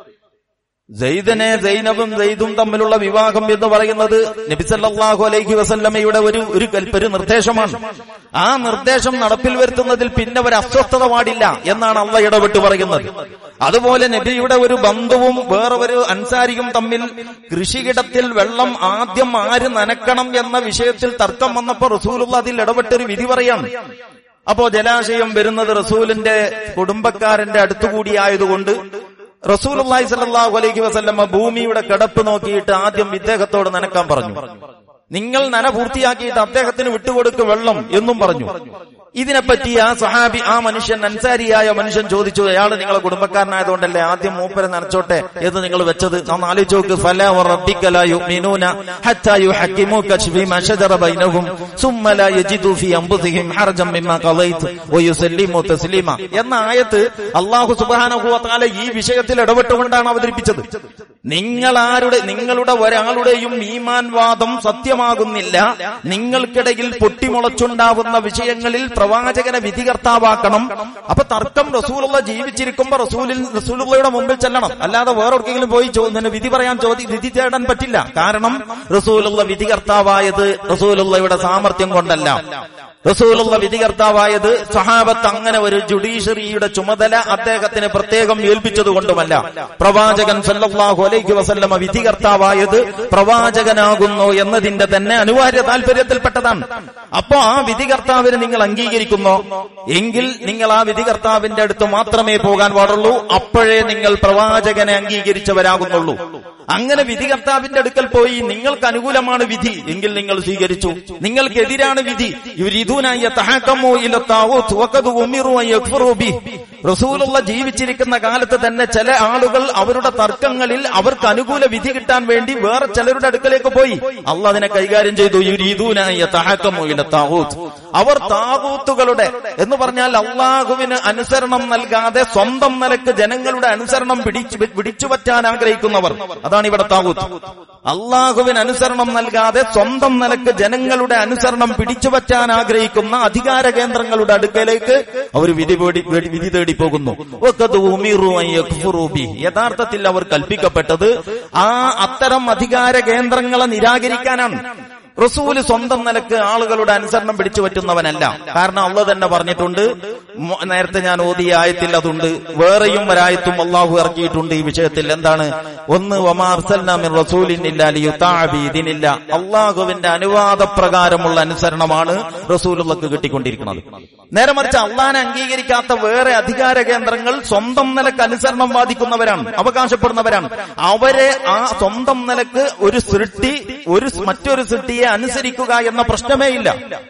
സെയ്ദനെ സൈനബും സെയ്ദും തമ്മിലുള്ള വിവാഹം എന്ന് പറയുന്നത് നബിസല്ലാഹു അലൈഹി വസല്ലമയുടെ ഒരു ഒരു കൽപ്പ ഒരു നിർദ്ദേശമാണ് ആ നിർദ്ദേശം നടപ്പിൽ വരുത്തുന്നതിൽ പിന്നെ ഒരു അസ്വസ്ഥത പാടില്ല എന്നാണ് അള്ള ഇടപെട്ട് പറയുന്നത് അതുപോലെ നബിയുടെ ഒരു ബന്ധുവും വേറെ ഒരു അൻസാരിയും തമ്മിൽ കൃഷിയിടത്തിൽ വെള്ളം ആദ്യം ആര് നനക്കണം എന്ന വിഷയത്തിൽ തർക്കം വന്നപ്പോ റസൂലുള്ള അതിൽ ഇടപെട്ടൊരു വിധി പറയാണ് അപ്പോ ജലാശയം വരുന്നത് റസൂലിന്റെ കുടുംബക്കാരന്റെ അടുത്തുകൂടി ആയതുകൊണ്ട് റസൂൽ അള്ളാഹി സല്ലാഹു അലൈഹി വസല്ലമ്മ ഭൂമിയുടെ കിടപ്പ് നോക്കിയിട്ട് ആദ്യം ഇദ്ദേഹത്തോട് നനക്കാൻ പറഞ്ഞു നിങ്ങൾ നന പൂർത്തിയാക്കിയിട്ട് അദ്ദേഹത്തിന് വിട്ടുകൊടുക്ക് വെള്ളം എന്നും പറഞ്ഞു ഇതിനെപ്പറ്റി ആ സഹാബി ആ മനുഷ്യൻ അൻസാരിയായ മനുഷ്യൻ ചോദിച്ചു അയാൾ നിങ്ങളെ കുടുംബക്കാരനായതുകൊണ്ടല്ലേ ആദ്യം മൂപ്പരെ നനച്ചോട്ടെ എന്ന് നിങ്ങൾ വെച്ചത് ഒന്ന് ആലോചിച്ച് നോക്ക് ഫല റബ്ബിക ലാ യുഅ്മിനൂന ഹത്താ യുഹക്കിമൂക ഫീമാ ശജറ ബൈനഹും സുമ്മ ലാ യജിദു ഫീ അൻഫുസിഹിം ഹർജൻ മിമ്മാ ഖളൈത വയുസല്ലിമു തസ്ലീമ എന്ന ആയത്ത് അല്ലാഹു സുബ്ഹാനഹു വ തആല ഈ വിഷയത്തിൽ ഇടപെട്ടുകൊണ്ടാണ് അവതരിപ്പിച്ചത് നിങ്ങൾ ആരുടെ നിങ്ങളുടെ ഒരാളുടെയും ഈമാൻ വാദം സത്യമാകുന്നില്ല നിങ്ങൾക്കിടയിൽ പൊട്ടിമുളച്ചുണ്ടാവുന്ന വിഷയങ്ങളിൽ പ്രവാചകനെ വിധികർത്താവാക്കണം അപ്പൊ തർക്കം റസൂലുള്ള ജീവിച്ചിരിക്കുമ്പോ റസൂലിൽ റസൂലുള്ളയുടെ മുമ്പിൽ ചെല്ലണം അല്ലാതെ വേറൊക്കെങ്കിലും പോയി ചോ- ഇങ്ങനെ വിധി പറയാൻ ചോദി വിധി തേടാൻ പറ്റില്ല കാരണം റസൂലുള്ള വിധികർത്താവായത് റസൂലുള്ളയുടെ സാമർത്ഥ്യം കൊണ്ടല്ല റസൂലുള്ള വിധികർത്താവായത് സഹാബത്ത് അങ്ങനെ ഒരു ജുഡീഷ്യറിയുടെ ചുമതല അദ്ദേഹത്തിന് പ്രത്യേകം ഏൽപ്പിച്ചതുകൊണ്ടുമല്ല പ്രവാചകൻ സല്ലല്ലാഹു അലൈഹി വസല്ലമ വിധികർത്താവായത് പ്രവാചകനാകുന്നു എന്നതിന്റെ തന്നെ അനിവാര്യ താല്പര്യത്തിൽപ്പെട്ടതാണ് അപ്പോ ആ വിധികർത്താവിനെ നിങ്ങൾ അംഗീകരിക്കുന്നോ എങ്കിൽ നിങ്ങൾ ആ വിധികർത്താവിന്റെ അടുത്ത് മാത്രമേ പോകാൻ പാടുള്ളൂ അപ്പോഴേ നിങ്ങൾ പ്രവാചകനെ അംഗീകരിച്ചവരാകുന്നുള്ളൂ അങ്ങനെ വിധികർത്താവിന്റെ അടുക്കൽ പോയി നിങ്ങൾക്ക് അനുകൂലമാണ് വിധി എങ്കിൽ നിങ്ങൾ സ്വീകരിച്ചു നിങ്ങൾക്കെതിരാണ് വിധി യുരീദൂനായ തഹാക്കമോ ഇല താവൂത്ത് വഖദ് ഉമിറു അൻ യക്ഫറു ബിഹി. റസൂലുള്ള ജീവിച്ചിരിക്കുന്ന കാലത്ത് തന്നെ ചില ആളുകൾ അവരുടെ തർക്കങ്ങളിൽ അവർക്ക് അനുകൂല വിധി കിട്ടാൻ വേണ്ടി വേറെ ചിലരുടെ അടുക്കലേക്ക് പോയി അള്ള അതിനെ കൈകാര്യം ചെയ്തു യുരീദൂനായ തഹാക്കമോ ഇല താവൂത്ത് അവർ താവൂത്തുകളുടെ എന്ന് പറഞ്ഞാൽ അള്ളാഹുവിന് അനുസരണം നൽകാതെ സ്വന്തം നിലക്ക് ജനങ്ങളുടെ അനുസരണം പിടിച്ചു പിടിച്ചു പറ്റാൻ ആഗ്രഹിക്കുന്നവർ അതാണ് ഇവിടെ താവൂത്ത് അള്ളാഹുവിന് അനുസരണം നൽകാതെ സ്വന്തം നിലക്ക് ജനങ്ങളുടെ അനുസരണം പിടിച്ചു പറ്റാൻ ആഗ്രഹിക്കുന്ന അധികാര കേന്ദ്രങ്ങളുടെ അടുക്കലേക്ക് അവർ വിധി പേടി- പേടി- വിധി തേടി പോകുന്നു വഖദ് ഉമിറു അൻ യക്ഫുറു ബിഹി. യഥാർത്ഥത്തിൽ അവർ കൽപ്പിക്കപ്പെട്ടത് ആ അത്തരം അധികാര കേന്ദ്രങ്ങളെ നിരാകരിക്കാനാണ് റസൂല് സ്വന്തം നിലക്ക് ആളുകളുടെ അനുസരണം പിടിച്ചു പറ്റുന്നവനല്ല കാരണം അള്ള തന്നെ പറഞ്ഞിട്ടുണ്ട് മു- നേരത്തെ ഞാൻ ഓതിയ ആയത്തിൽ അതുണ്ട് വേറെയും ഒരായത്തും അള്ളാഹു ഇറക്കിയിട്ടുണ്ട് ഈ വിഷയത്തിൽ എന്താണ് ഒന്ന് വമാർസൽനാമിൻ റസൂലിൻ ഇതിനില്ല അള്ളാഹുവിന്റെ അനുവാദപ്രകാരമുള്ള അനുസരണമാണ് റസൂലുള്ളക്ക് കിട്ടിക്കൊണ്ടിരിക്കുന്നത് നേരെ മറിച്ച് അള്ളാനെ അംഗീകരിക്കാത്ത വേറെ അധികാര കേന്ദ്രങ്ങൾ സ്വന്തം നിലക്ക് അനുസരണം വാദിക്കുന്നവരാണ് അവകാശപ്പെടുന്നവരാണ് അവരെ ആ സ്വന്തം നിലക്ക് ഒരു സൃഷ്ടി ഒരു സ് മറ്റൊരു സൃഷ്ടിയെ അനുസരിക്കുക എന്ന പ്രശ്നമേ ഇല്ല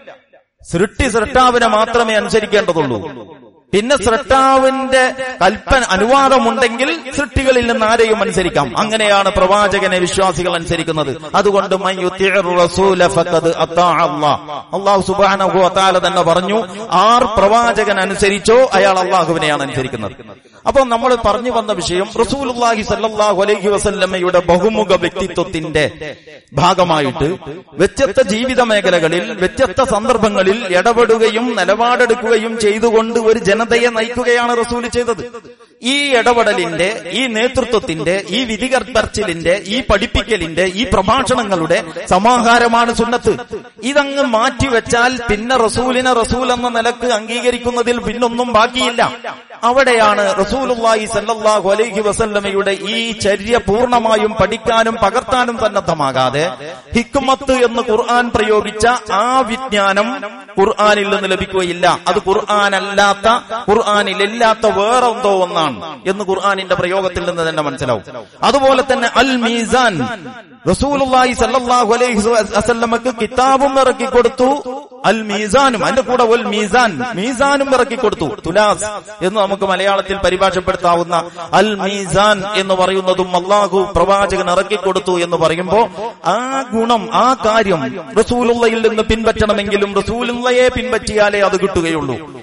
സൃഷ്ടി സൃഷ്ടാവിനെ മാത്രമേ അനുസരിക്കേണ്ടതുള്ളൂ പിന്നെ സൃഷ്ടാവിന്റെ കൽപ്പന അനുവാദമുണ്ടെങ്കിൽ സൃഷ്ടികളിൽ നിന്ന് ആരെയും അനുസരിക്കാം അങ്ങനെയാണ് പ്രവാചകനെ വിശ്വാസികൾ അനുസരിക്കുന്നത് അതുകൊണ്ട് മൻ യുത്തിഇർ റസൂല ഫഖദ് അത്താഅ അല്ലാഹ്. അല്ലാഹു സുബ്ഹാനഹു വതആല തന്നെ പറഞ്ഞു ആർ പ്രവാചകൻ അനുസരിച്ചോ അയാൾ അള്ളാഹുവിനെയാണ് അനുസരിക്കുന്നത് അപ്പൊ നമ്മൾ പറഞ്ഞു വന്ന വിഷയം റസൂലുള്ളാഹി സല്ലല്ലാഹു അലൈഹി വസല്ലമയുടെ ബഹുമുഖ വ്യക്തിത്വത്തിന്റെ ഭാഗമായിട്ട് വ്യത്യസ്ത ജീവിത മേഖലകളിൽ വ്യത്യസ്ത സന്ദർഭങ്ങളിൽ ഇടപെടുകയും നിലപാടെടുക്കുകയും ചെയ്തുകൊണ്ട് ഒരു ജനതയെ നയിക്കുകയാണ് റസൂൽ ചെയ്തത് ഈ ഇടപെടലിന്റെ ഈ നേതൃത്വത്തിന്റെ ഈ വിധികർപ്പർച്ചിലിന്റെ ഈ പഠിപ്പിക്കലിന്റെ ഈ പ്രഭാഷണങ്ങളുടെ സമാഹാരമാണ് സുന്നത്ത് ഇതങ്ങ് മാറ്റിവെച്ചാൽ പിന്നെ റസൂലിനെ റസൂൽ എന്ന നിലക്ക് അംഗീകരിക്കുന്നതിൽ പിന്നൊന്നും ബാക്കിയില്ല അവിടെയാണ് റസൂലുള്ളാഹി സല്ലല്ലാഹു അലൈഹി വസല്ലമയുടെ ഈ ചര്യ പൂർണ്ണമായും പഠിക്കാനും പകർത്താനും സന്നദ്ധമാകാതെ ഹിക്മത്ത് എന്ന് ഖുർആൻ പ്രയോഗിച്ച ആ വിജ്ഞാനം ഖുർആനിൽ നിന്ന് ലഭിക്കുകയില്ല അത് ഖുർആനല്ലാത്ത ഖുർആനിലില്ലാത്ത വേറെ എന്തോ ഒന്നാണ് എന്ന് ഖുർആനിന്റെ പ്രയോഗത്തിൽ നിന്ന് തന്നെ മനസ്സിലാവും അതുപോലെ തന്നെ അൽ മീസാൻ റസൂലുള്ളാഹി സല്ലല്ലാഹു അലൈഹി വസല്ലമക്ക് കിതാബും ഇറക്കി കൊടുത്തു അൽ മീസാനും അതിന്റെ കൂടെ ഒൽ മീസാൻ മീസാനും ഇറക്കി കൊടുത്തു തുലാസ് എന്ന് നമുക്ക് മലയാളത്തിൽ പരിഭാഷപ്പെടുത്താവുന്ന അൽ മീസാൻ എന്ന് പറയുന്നതും അള്ളാഹു പ്രവാചകൻ ഇറക്കി കൊടുത്തു എന്ന് പറയുമ്പോ ആ ഗുണം ആ കാര്യം റസൂലുള്ളയിൽ നിന്ന് പിൻപറ്റണമെങ്കിലും റസൂലുള്ളയെ പിൻപറ്റിയാലേ അത് കിട്ടുകയുള്ളൂ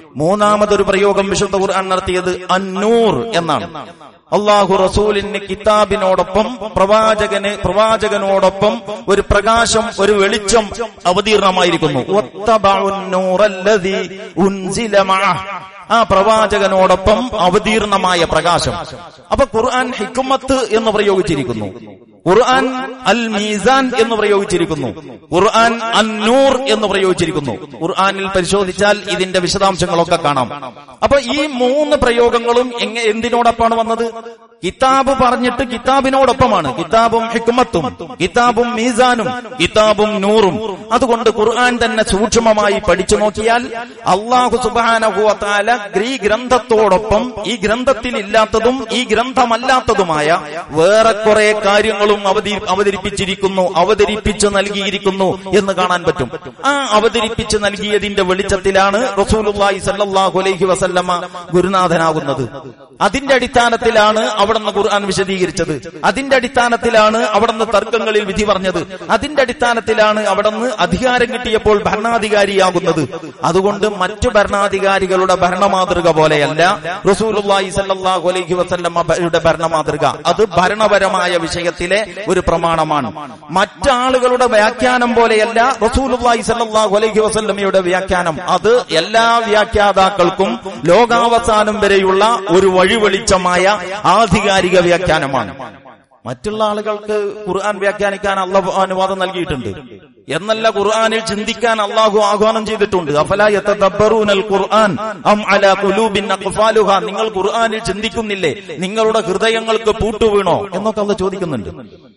മൂന്നാമതൊരു പ്രയോഗം വിശുദ്ധ ഖുർആൻ നടത്തിയത് അന്നൂർ എന്നാണ് അള്ളാഹു റസൂലിന് കിതാബിനോടൊപ്പം പ്രവാചകന് പ്രവാചകനോടൊപ്പം ഒരു പ്രകാശം ഒരു വെളിച്ചം അവതീർണമായിരിക്കുന്നു വത്തബഉൻ നൂറല്ലദീ ഉൻസില മഅഹ്. ആ പ്രവാചകനോടൊപ്പം അവതീർണമായ പ്രകാശം അപ്പൊ ഖുർആൻ ഹിക്മത്ത് എന്ന് പ്രയോഗിച്ചിരിക്കുന്നു ഖുർആൻ അൽ മീസാൻ എന്ന് പ്രയോഗിച്ചിരിക്കുന്നു ഖുർആൻ അന്നൂർ എന്ന് പ്രയോഗിച്ചിരിക്കുന്നു ഖുർആനിൽ പരിശോധിച്ചാൽ ഇതിന്റെ വിശദാംശങ്ങളൊക്കെ കാണാം അപ്പൊ ഈ മൂന്ന് പ്രയോഗങ്ങളും എങ്ങ എന്തിനോടൊപ്പമാണ് വന്നത് കിതാബ് പറഞ്ഞിട്ട് കിതാബിനോടൊപ്പമാണ് കിതാബും ഹിക്മത്തും കിതാബും മീസാനും കിതാബും നൂറും അതുകൊണ്ട് ഖുർആൻ തന്നെ സൂക്ഷ്മമായി പഠിച്ചു നോക്കിയാൽ അള്ളാഹു സുബാനഹുഅത്താല ഈ ഗ്രന്ഥത്തോടൊപ്പം ഈ ഗ്രന്ഥത്തിൽ ഇല്ലാത്തതും ഈ ഗ്രന്ഥമല്ലാത്തതുമായ വേറെ കുറെ കാര്യങ്ങളും അവതരി അവതരിപ്പിച്ചിരിക്കുന്നു അവതരിപ്പിച്ചു നൽകിയിരിക്കുന്നു എന്ന് കാണാൻ പറ്റും ആ അവതരിപ്പിച്ചു നൽകിയതിന്റെ വെളിച്ചത്തിലാണ് റസൂലുള്ളാഹി സല്ലല്ലാഹു അലൈഹി വസല്ലമ ഗുരുനാഥനാകുന്നത് അതിന്റെ അടിസ്ഥാനത്തിലാണ് അവിടുന്ന് ഖുർആൻ വിശദീകരിച്ചത് അതിന്റെ അടിസ്ഥാനത്തിലാണ് അവിടുന്ന് തർക്കങ്ങളിൽ വിധി പറഞ്ഞത് അതിന്റെ അടിസ്ഥാനത്തിലാണ് അവിടുന്ന് അധികാരം കിട്ടിയപ്പോൾ ഭരണാധികാരിയാകുന്നത് അതുകൊണ്ട് മറ്റു ഭരണാധികാരികളുടെ ഭരണമാതൃക പോലെയല്ല റസൂലുള്ളാഹി സല്ലല്ലാഹു അലൈഹി വസല്ലമയുടെ ഭരണമാതൃക അത് ഭരണപരമായ വിഷയത്തിലെ ഒരു പ്രമാണമാണ് മറ്റാളുകളുടെ വ്യാഖ്യാനം പോലെയല്ല റസൂലുള്ളാഹി സല്ലല്ലാഹു അലൈഹി വസല്ലമയുടെ വ്യാഖ്യാനം അത് എല്ലാ വ്യാഖ്യാതാക്കൾക്കും ലോകാവസാനം വരെയുള്ള ഒരു വഴിവെളിച്ചമായ ആധികാരിക വ്യാഖ്യാനമാണ് മറ്റുള്ള ആളുകൾക്ക് ഖുർആൻ വ്യാഖ്യാനിക്കാൻ അള്ളാഹു അനുവാദം നൽകിയിട്ടുണ്ട് എന്നല്ല ഖുർആനിൽ ചിന്തിക്കാൻ അള്ളാഹു ആഹ്വാനം ചെയ്തിട്ടുണ്ട് അഫലാ യതദബ്ബറൂനൽ ഖുർആൻ അം അലാ ഖുലൂബിൻ അഖ്ഫാലുഹാ നിങ്ങൾ ഖുർആനിൽ ചിന്തിക്കുന്നില്ലേ നിങ്ങളുടെ ഹൃദയങ്ങൾക്ക് പൂട്ടുവീണോ എന്നൊക്കെ അള്ള ചോദിക്കുന്നുണ്ട്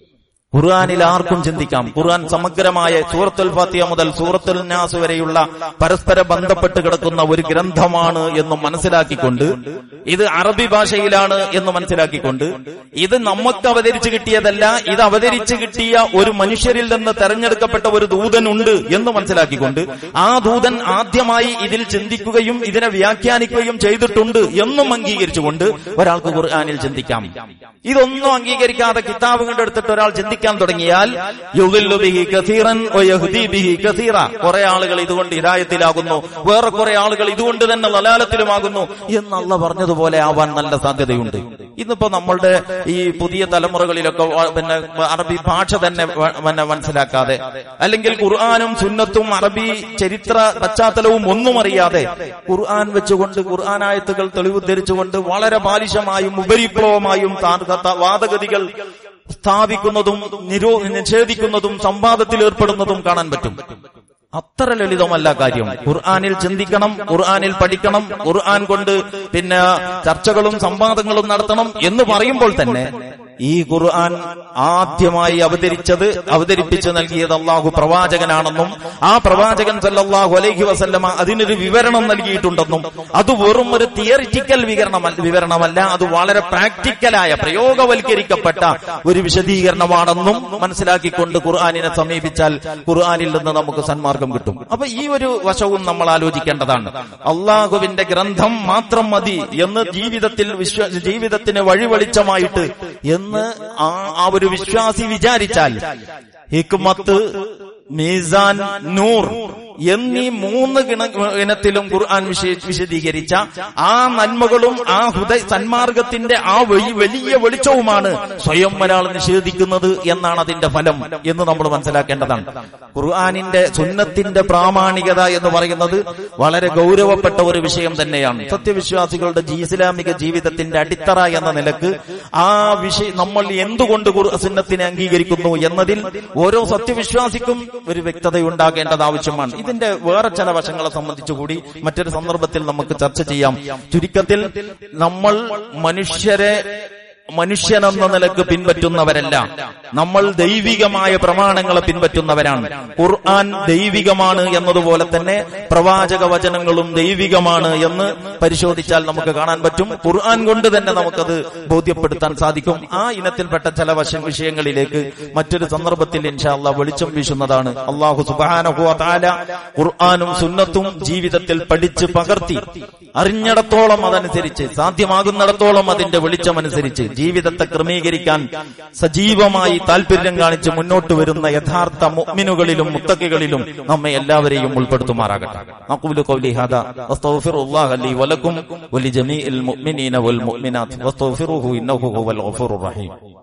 ഖുർആനിൽ ആർക്കും ചിന്തിക്കാം ഖുർആൻ സമഗ്രമായ സൂറത്തുൽ ഫാത്തിഹ മുതൽ സൂറത്തുൽ നാസ് വരെയുള്ള പരസ്പര ബന്ധപ്പെട്ട് കിടക്കുന്ന ഒരു ഗ്രന്ഥമാണ് എന്ന് മനസ്സിലാക്കിക്കൊണ്ട് ഇത് അറബി ഭാഷയിലാണ് എന്ന് മനസ്സിലാക്കിക്കൊണ്ട് ഇത് നമുക്ക് അവതരിച്ചു കിട്ടിയതല്ല ഇത് അവതരിച്ചു കിട്ടിയ ഒരു മനുഷ്യരിൽ നിന്ന് തെരഞ്ഞെടുക്കപ്പെട്ട ഒരു ദൂതനുണ്ട് എന്ന് മനസ്സിലാക്കിക്കൊണ്ട് ആ ദൂതൻ ആദ്യമായി ഇതിൽ ചിന്തിക്കുകയും ഇതിനെ വ്യാഖ്യാനിക്കുകയും ചെയ്തിട്ടുണ്ട് എന്നും അംഗീകരിച്ചുകൊണ്ട് ഒരാൾക്ക് ഖുർആനിൽ ചിന്തിക്കാം ഇതൊന്നും അംഗീകരിക്കാതെ കിതാബ് കണ്ടെടുത്തിട്ട് ഒരാൾ ചിന്തിക്കാൻ തുടങ്ങിയാൽ യുഗില്ലു ബിഹി കസീറൻ വയഹ്ദി ബിഹി കസീറ കുറെ ആളുകൾ ഇതുകൊണ്ട് ഹിദായത്തിലാകുന്നു വേറെ കുറെ ആളുകൾ ഇതുകൊണ്ട് തന്നെ ലലാലത്തിലുമാകുന്നു എന്നല്ല പറഞ്ഞതുപോലെ ആവാൻ നല്ല സാധ്യതയുണ്ട് ഇന്നിപ്പോ നമ്മളുടെ ഈ പുതിയ തലമുറകളിലൊക്കെ വ- പിന്നെ അറബി ഭാഷ തന്നെ വ- പിന്നെ മനസ്സിലാക്കാതെ അല്ലെങ്കിൽ ഖുർആാനും സുന്നത്തും അറബി ചരിത്ര പശ്ചാത്തലവും ഒന്നും അറിയാതെ ഖുർആൻ വെച്ചുകൊണ്ട് ഖുർആൻ ആയത്തുകൾ തെളിവുദ്ധരിച്ചുകൊണ്ട് വളരെ ബാലിശമായും ഉപരിപ്ലവമായും താ- ത- വാദഗതികൾ സ്ഥാപിക്കുന്നതും നിരോ നിഷേധിക്കുന്നതും സംവാദത്തിൽ ഏർപ്പെടുന്നതും കാണാൻ പറ്റും അത്ര ലളിതമല്ല കാര്യം ഖുർആനിൽ ചിന്തിക്കണം ഖുർആനിൽ പഠിക്കണം ഖുർആൻ കൊണ്ട് പിന്നെ ചർച്ചകളും സംവാദങ്ങളും നടത്തണം എന്ന് പറയുമ്പോൾ തന്നെ ഈ ഖുർആൻ ആദ്യമായി അവതരിച്ചത് അവതരിപ്പിച്ചു നൽകിയത് അള്ളാഹു പ്രവാചകനാണെന്നും ആ പ്രവാചകൻ സല്ലല്ലാഹു അലൈഹി വസല്ലമ അതിനൊരു വിവരണം നൽകിയിട്ടുണ്ടെന്നും അത് വെറും ഒരു തിയറിറ്റിക്കൽ വിവരണം വിവരണമല്ല അത് വളരെ പ്രാക്ടിക്കലായ പ്രയോഗവൽക്കരിക്കപ്പെട്ട ഒരു വിശദീകരണമാണെന്നും മനസ്സിലാക്കിക്കൊണ്ട് ഖുർആാനിനെ സമീപിച്ചാൽ ഖുർആാനിൽ നിന്ന് നമുക്ക് സന്മാർഗം കിട്ടും അപ്പൊ ഈ ഒരു വശവും നമ്മൾ ആലോചിക്കേണ്ടതാണ് അള്ളാഹുവിന്റെ ഗ്രന്ഥം മാത്രം മതി എന്ന് ജീവിതത്തിൽ വിശ്വ ജീവിതത്തിന് വഴിവെളിച്ചമായിട്ട് എന്ന് ആ ആ ഒരു വിശ്വാസി വിചാരിച്ചാൽ ഹിക്മത്ത് മീസാൻ നൂർ എന്നീ മൂന്ന് ഗിണ ഇനത്തിലും ഖുർആൻ വിശേ- വിശദീകരിച്ച ആ നന്മകളും ആ ഹൃദയ സന്മാർഗത്തിന്റെ ആ വഴി വലിയ വെളിച്ചവുമാണ് സ്വയം ഒരാൾ നിഷേധിക്കുന്നത് എന്നാണ് അതിന്റെ ഫലം എന്ന് നമ്മൾ മനസ്സിലാക്കേണ്ടതാണ് ഖുർആാനിന്റെ സുന്നത്തിന്റെ പ്രാമാണികത എന്ന് പറയുന്നത് വളരെ ഗൗരവപ്പെട്ട ഒരു വിഷയം തന്നെയാണ് സത്യവിശ്വാസികളുടെ ജി- ഇസ്ലാമിക ജീവിതത്തിന്റെ അടിത്തറ എന്ന നിലക്ക് ആ വിഷയം നമ്മൾ എന്തുകൊണ്ട് ഖുർ- സുന്നത്തിനെ അംഗീകരിക്കുന്നു എന്നതിൽ ഓരോ സത്യവിശ്വാസിക്കും ഒരു വ്യക്തതയുണ്ടാകേണ്ടത് ആവശ്യമാണ് ഇതിന്റെ വേറെ ചില വശങ്ങളെ സംബന്ധിച്ചുകൂടി മറ്റൊരു സന്ദർഭത്തിൽ നമുക്ക് ചർച്ച ചെയ്യാം ചുരുക്കത്തിൽ നമ്മൾ മനുഷ്യരെ മനുഷ്യനെന്ന നിലക്ക് പിൻപറ്റുന്നവരല്ല നമ്മൾ ദൈവികമായ പ്രമാണങ്ങളെ പിൻപറ്റുന്നവരാണ് ഖുർആൻ ദൈവികമാണ് എന്നതുപോലെ തന്നെ പ്രവാചക വചനങ്ങളും ദൈവികമാണ് എന്ന് പരിശോധിച്ചാൽ നമുക്ക് കാണാൻ പറ്റും ഖുർആൻ കൊണ്ട് തന്നെ നമുക്കത് ബോധ്യപ്പെടുത്താൻ സാധിക്കും ആ ഇനത്തിൽപ്പെട്ട ചില വശ വിഷയങ്ങളിലേക്ക് മറ്റൊരു സന്ദർഭത്തിൽ ഇൻഷാല്ല വെളിച്ചം വീശുന്നതാണ് അള്ളാഹു സുബാനഹു താല ഖുർആാനും സുന്നത്തും ജീവിതത്തിൽ പഠിച്ച് പകർത്തി അറിഞ്ഞിടത്തോളം അതനുസരിച്ച് സാധ്യമാകുന്നിടത്തോളം അതിന്റെ വെളിച്ചമനുസരിച്ച് ജീവിതത്തെ ക്രമീകരിക്കാൻ സജീവമായി താല്പര്യം കാണിച്ച് മുന്നോട്ട് വരുന്ന യഥാർത്ഥ മുഅ്മിനുകളിലും മുത്തക്കികളിലും നമ്മെ എല്ലാവരെയും ഉൾപ്പെടുത്തുമാറാകട്ടെ അഖൂലു ഖൗലി ഹാദാ അസ്തഗ്ഫിറുല്ലാഹ ലി വലക്കും വലിജമീഇൽ മുഅ്മിനീന വൽ മുഅ്മിനാത്ത് വസ്തഗ്ഫിറുഹു ഇന്നഹു ഹുവൽ ഗഫൂറുർ റഹീം